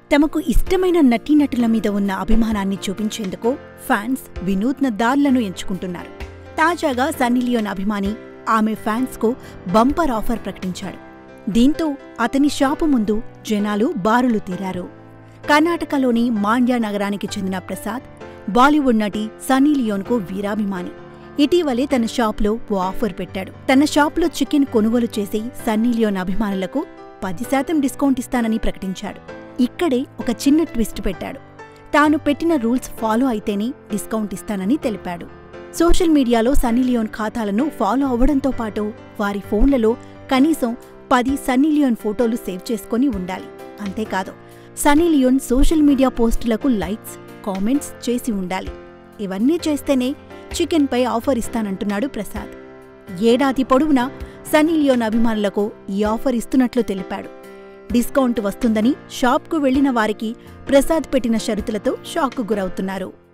తమకు ఇష్టమైన నటీనటుల మీద ఉన్న అభిమానాన్ని చూపించేందుకు ఫ్యాన్స్ వినూత్న దారులను ఎంచుకుంటున్నారు తాజాగా సన్నీ లియోన్ అభిమాని ఆమె ఫ్యాన్స్కు బంపర్ ఆఫర్ ప్రకటించాడు దీంతో అతని షాపు ముందు జనాలు బారులు తీరారు కర్ణాటకలోని మాండ్య నగరానికి చెందిన ప్రసాద్ బాలీవుడ్ నటి సన్నీ లియోన్కు వీరాభిమాని ఇటీవలే తన షాప్లో ఓ ఆఫర్ పెట్టాడు తన షాప్లో చికెన్ కొనుగోలు చేసి సన్నీ లియోన్ అభిమానులకు పది శాతం డిస్కౌంట్ ఇస్తానని ప్రకటించాడు ఇక్కడే ఒక చిన్న ట్విస్ట్ పెట్టాడు తాను పెట్టిన రూల్స్ ఫాలో అయితేనే డిస్కౌంట్ ఇస్తానని తెలిపాడు సోషల్ మీడియాలో సన్నీ లియోన్ ఖాతాలను ఫాలో అవ్వడంతో పాటు వారి ఫోన్లలో కనీసం పది సన్నీ లియోన్ ఫోటోలు సేవ్ చేసుకొని ఉండాలి అంతేకాదు సన్నీ లియోన్ సోషల్ మీడియా పోస్టులకు లైక్స్ కామెంట్స్ చేసి ఉండాలి ఇవన్నీ చేస్తేనే చికెన్పై ఆఫర్ ఇస్తానంటున్నాడు ప్రసాద్ ఏడాది పొడవునా సన్నీ లియోన్ అభిమానులకు ఈ ఆఫర్ ఇస్తున్నట్లు తెలిపాడు డిస్కౌంట్ వస్తుందని షాప్కు వెళ్లిన వారికి ప్రసాద్ పెట్టిన షరతులతో షాక్కు గురవుతున్నారు